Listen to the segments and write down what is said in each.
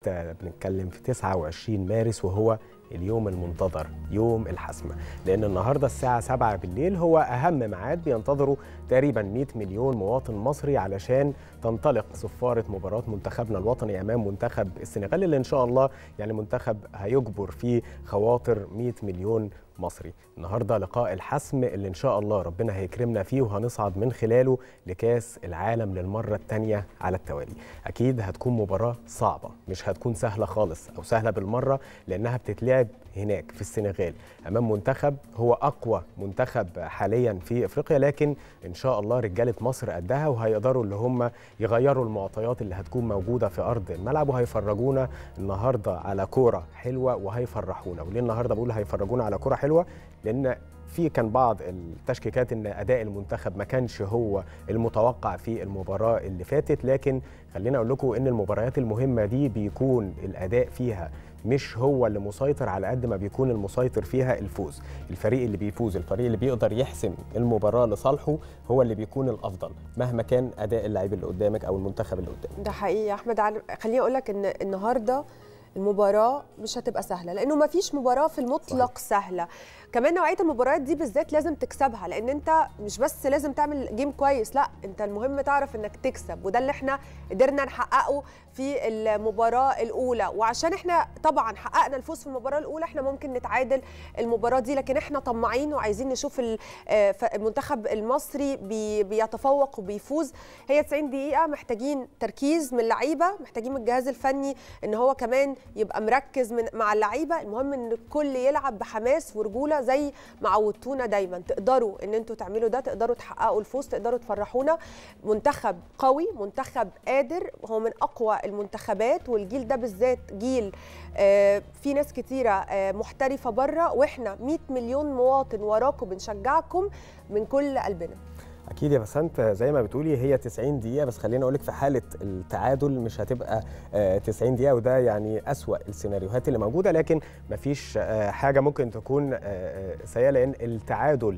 بنتكلم في 29 مارس وهو اليوم المنتظر يوم الحسم لأن النهاردة الساعة 7 بالليل هو أهم ميعاد بينتظره تقريبا 100 مليون مواطن مصري علشان تنطلق صفارة مباراة منتخبنا الوطني أمام منتخب السنغال اللي إن شاء الله يعني منتخب هيجبر فيه خواطر 100 مليون مصري النهارده لقاء الحسم اللي ان شاء الله ربنا هيكرمنا فيه وهنصعد من خلاله لكاس العالم للمره الثانيه على التوالي اكيد هتكون مباراه صعبه مش هتكون سهله خالص او سهله بالمره لانها بتتلعب هناك في السنغال امام منتخب هو اقوى منتخب حاليا في افريقيا لكن ان شاء الله رجاله مصر قدها وهيقدروا اللي هم يغيروا المعطيات اللي هتكون موجوده في ارض الملعب وهيفرجونا النهارده على كوره حلوه وهيفرحونا وليه النهارده بقول هيفرجونا على كوره حلوه لان في كان بعض التشكيكات ان اداء المنتخب ما كانش هو المتوقع في المباراه اللي فاتت لكن خلينا اقول لكم ان المباريات المهمه دي بيكون الاداء فيها مش هو اللي مسيطر على قد ما بيكون المسيطر فيها الفوز الفريق اللي بيفوز الفريق اللي بيقدر يحسم المباراه لصالحه هو اللي بيكون الافضل مهما كان اداء اللاعب اللي قدامك او المنتخب اللي قدامك ده حقيقي يا احمد خليني اقول لك ان النهارده المباراه مش هتبقى سهله لانه ما فيش مباراه في المطلق صحيح. سهله كمان نوعيه المباريات دي بالذات لازم تكسبها لان انت مش بس لازم تعمل جيم كويس لا انت المهم تعرف انك تكسب وده اللي احنا قدرنا نحققه في المباراه الاولى وعشان احنا طبعا حققنا الفوز في المباراه الاولى احنا ممكن نتعادل المباراه دي لكن احنا طماعين وعايزين نشوف المنتخب المصري بيتفوق وبيفوز هي 90 دقيقه محتاجين تركيز من اللعيبه محتاجين من الجهاز الفني ان هو كمان يبقى مركز من مع اللعيبه المهم ان الكل يلعب بحماس ورجوله زي ما عودتونا دايما تقدروا ان انتوا تعملوا ده تقدروا تحققوا الفوز تقدروا تفرحونا منتخب قوي منتخب قادر هو من اقوى المنتخبات والجيل ده بالذات جيل آه في ناس كتيره آه محترفه بره واحنا 100 مليون مواطن وراكم بنشجعكم من كل قلبنا اكيد يا بسنت زي ما بتقولي هي 90 دقيقه بس خليني اقول لك في حاله التعادل مش هتبقى 90 دقيقه وده يعني اسوا السيناريوهات اللي موجوده لكن مفيش حاجه ممكن تكون سيئه لان التعادل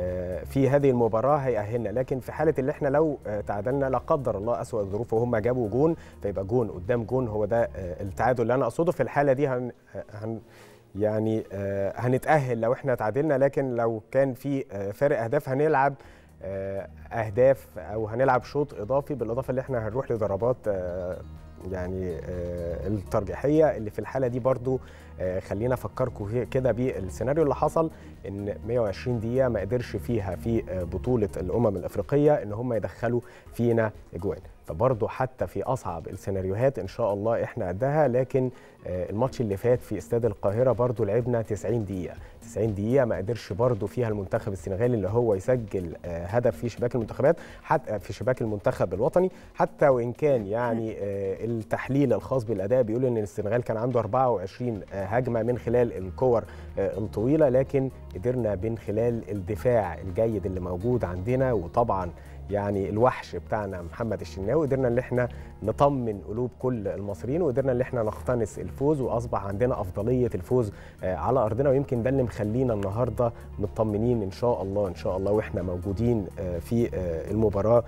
في هذه المباراه هيأهلنا لكن في حاله اللي احنا لو تعادلنا لا قدر الله اسوء الظروف وهم جابوا جون فيبقى جون قدام جون هو ده التعادل اللي انا اقصده في الحاله دي هن, هن يعني هنتأهل لو احنا تعادلنا لكن لو كان في فارق اهداف هنلعب اهداف او هنلعب شوط اضافي بالاضافه اللي احنا هنروح لضربات يعني الترجيحيه اللي في الحاله دي برضو خلينا افكركم كده بالسيناريو اللي حصل ان 120 دقيقه ما قدرش فيها في بطوله الامم الافريقيه ان هم يدخلوا فينا اجوان فبرضه حتى في اصعب السيناريوهات ان شاء الله احنا قدها لكن الماتش اللي فات في استاد القاهره برضه لعبنا 90 دقيقه 90 دقيقه ما قدرش برضه فيها المنتخب السنغالي اللي هو يسجل هدف في شباك المنتخبات حتى في شباك المنتخب الوطني حتى وان كان يعني التحليل الخاص بالاداء بيقول ان السنغال كان عنده 24 هجمه من خلال الكور الطويله لكن قدرنا من خلال الدفاع الجيد اللي موجود عندنا وطبعا يعني الوحش بتاعنا محمد الشناوي قدرنا ان احنا نطمن قلوب كل المصريين وقدرنا ان احنا نقتنص الفوز واصبح عندنا افضليه الفوز على ارضنا ويمكن ده اللي مخلينا النهارده مطمنين ان شاء الله ان شاء الله واحنا موجودين في المباراه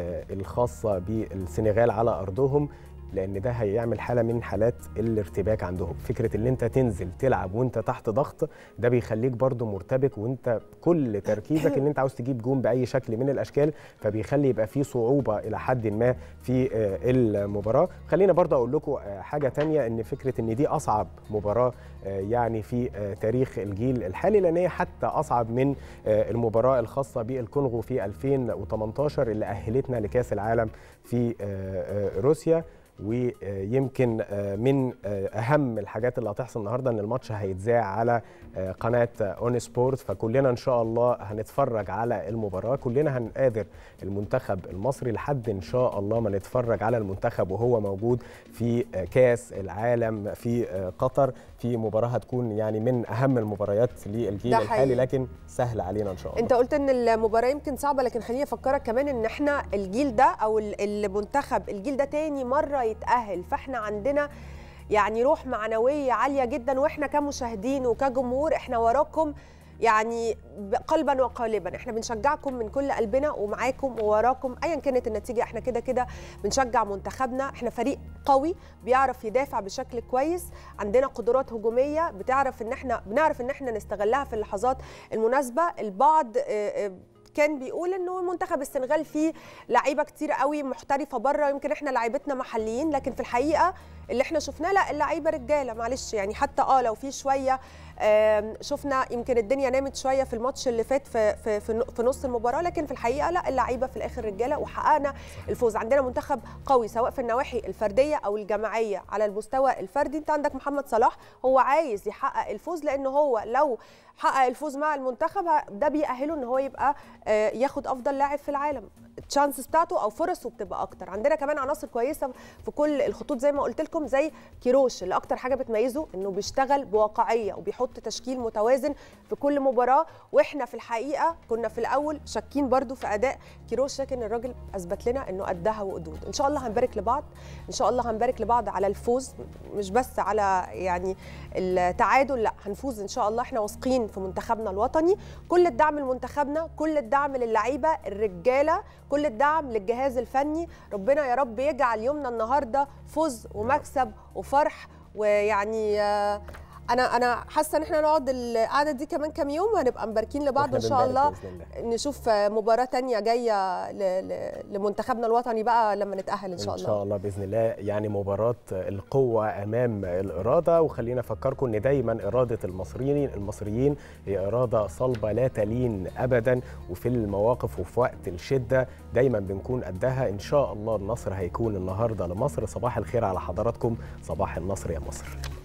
الخاصه بالسنغال على ارضهم لان ده هيعمل حاله من حالات الارتباك عندهم فكره ان انت تنزل تلعب وانت تحت ضغط ده بيخليك برضو مرتبك وانت كل تركيزك ان انت عاوز تجيب جون باي شكل من الاشكال فبيخلي يبقى في صعوبه الى حد ما في المباراه خلينا برضو اقول لكم حاجه تانية ان فكره ان دي اصعب مباراه يعني في تاريخ الجيل الحالي لان هي حتى اصعب من المباراه الخاصه بالكونغو في 2018 اللي اهلتنا لكاس العالم في روسيا ويمكن من اهم الحاجات اللي هتحصل النهارده ان الماتش هيتذاع على قناه اون سبورت فكلنا ان شاء الله هنتفرج على المباراه كلنا هنقادر المنتخب المصري لحد ان شاء الله ما نتفرج على المنتخب وهو موجود في كاس العالم في قطر في مباراه هتكون يعني من اهم المباريات للجيل الحالي لكن سهل علينا ان شاء الله انت قلت ان المباراه يمكن صعبه لكن خليني افكرك كمان ان احنا الجيل ده او المنتخب الجيل ده تاني مره يتاهل فاحنا عندنا يعني روح معنويه عاليه جدا واحنا كمشاهدين وكجمهور احنا وراكم يعني ب- قلبا وقالبا احنا بنشجعكم من كل قلبنا ومعاكم ووراكم ايا كانت النتيجه احنا كده كده بنشجع منتخبنا احنا فريق قوي بيعرف يدافع بشكل كويس عندنا قدرات هجوميه بتعرف ان احنا بنعرف ان احنا نستغلها في اللحظات المناسبه البعض آه، آه، كان بيقول انه منتخب السنغال فيه لعيبه كتير قوي محترفه بره يمكن احنا لعيبتنا محليين لكن في الحقيقه اللي احنا شفناه لا اللعيبه رجاله معلش يعني حتى اه لو في شويه آم، شفنا يمكن الدنيا نامت شويه في الماتش اللي فات في في في في نص المباراه لكن في الحقيقه لا اللعيبه في الاخر رجاله وحققنا الفوز عندنا منتخب قوي سواء في النواحي الفرديه او الجماعيه على المستوى الفردي انت عندك محمد صلاح هو عايز يحقق الفوز لان هو لو حقق الفوز مع المنتخب ده بيأهله ان هو يبقى آه، ياخد افضل لاعب في العالم التشانسز بتاعته او فرصه بتبقى اكتر عندنا كمان عناصر كويسه في كل الخطوط زي ما قلت لكم زي كيروش اللي اكتر حاجه بتميزه انه بيشتغل بواقعيه وبيحط تشكيل متوازن في كل مباراه واحنا في الحقيقه كنا في الاول شاكين برضو في اداء كيروش لكن الراجل اثبت لنا انه قدها وقدود ان شاء الله هنبارك لبعض ان شاء الله هنبارك لبعض على الفوز مش بس على يعني التعادل لا هنفوز ان شاء الله احنا واثقين في منتخبنا الوطني كل الدعم لمنتخبنا كل الدعم للعيبه الرجاله كل الدعم للجهاز الفني ربنا يا رب يجعل يومنا النهارده فوز ومكسب وفرح ويعني آه، انا انا حاسه ان احنا نقعد القعده دي كمان كام يوم وهنبقى مباركين لبعض وإحنا ان شاء بنبارك الله بإذن الله. نشوف آه، مباراه تانية جايه ل- ل- لمنتخبنا الوطني بقى لما نتاهل ان شاء ان الله شاء الله باذن الله يعني مباراه القوه امام الاراده وخلينا افكركم ان دايما اراده المصريين المصريين هي اراده صلبه لا تلين ابدا وفي المواقف وفي وقت الشده دايما بنكون قدها ان شاء الله النصر هيكون النهارده لمصر صباح الخير على حضراتكم صباح النصر يا مصر